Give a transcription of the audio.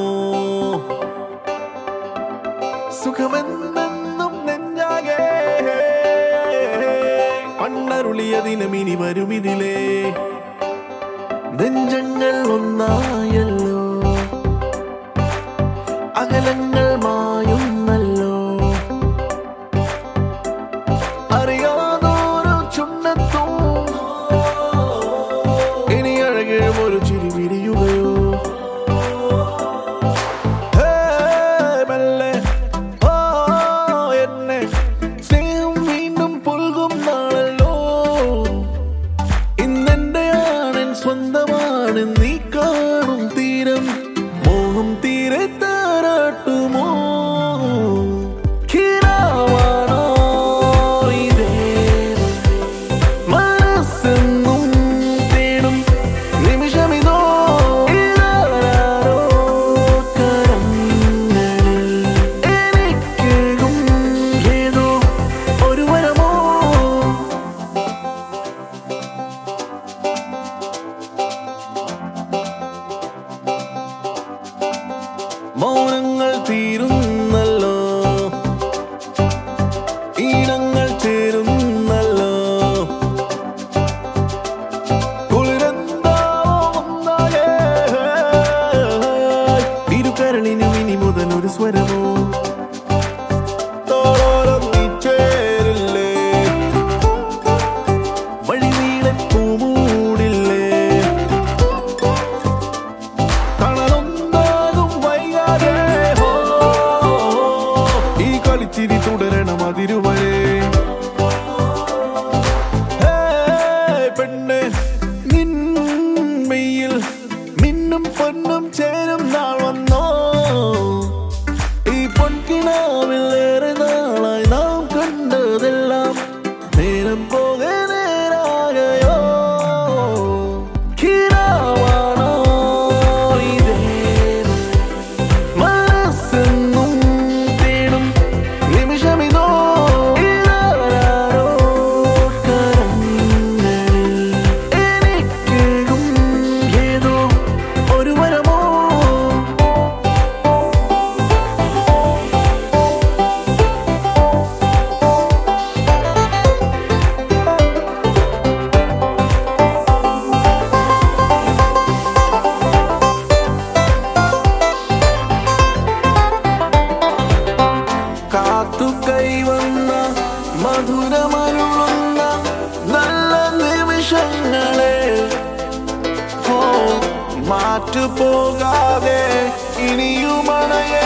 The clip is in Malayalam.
സുഖമെന്നെന്നും നെഞ്ചാകെ പണ്ടരുളിയ ദിനമിനി വരുമിതിലേ നെഞ്ചങ്ങൾ ഒന്നായല്ലോ അകലങ്ങൾ മായുന്നല്ലോ അറിയാതോരോ ചുണ്ണത്തും ഇനി അഴകിഴും ഒരു ചിരി വിരിയുകയോ ഹേ, മെല്ലെ, ഓ, എന്നെ സ്നേഹം വീണ്ടും പുൽകും നാളല്ലോ ഇന്നെന്റെയാണ് സ്വന്തമാണ് നീ കാണും തീരം മോഹം തീരെ താരാട്ടുമോ കിനാവാണോ ഇതേത്? മനസ്സെന്നും തേടും നിമിഷമിതോ ഇതാരോ കരങ്ങളിൽ എനിക്കേകും ഏതോ ഒരു വരമോ മൗനങ്ങൾ തീരുന്നല്ലോ ഈണങ്ങൾ ചേരുന്നല്ലോ കുളിരെന്തോ ഒന്നാകെ. ഇരുകരളിനും ഇനി മുതൽ ഒരു സ്വരമോ തോളോരം നീ ചേരില്ലേ വഴിനീളെ പൂമൂടില്ലേ തണലൊന്നാകും വൈകാതെ ഹോ. ഈ കളിച്ചിരി തുടരണം അതിരുവരെ ഹേ, പെണ്ണെ നിൻ മെയ്യിൽ മിന്നും പൊന്നും ചേരും നാൾ വന്നോ ഈ പൊൻകിനാവിൽ ഏറെ നാളായി നാം കണ്ടതെല്ലാം നേരം പോകെ നേരാകയോ കിനാവാണോ ഇതേത്? മനസ്സെന്നും തേടും നിമിഷമിതോ ഇതാരോ കരങ്ങളിൽ എനിക്കേകും ഏതോ ഒരു വരമോ കാത്തു കൈവന്ന മധുരമരുളുന്ന നല്ല നിമിഷങ്ങളെ ഓ മാറ്റു പോകാതെ ഇനിയും അണയേ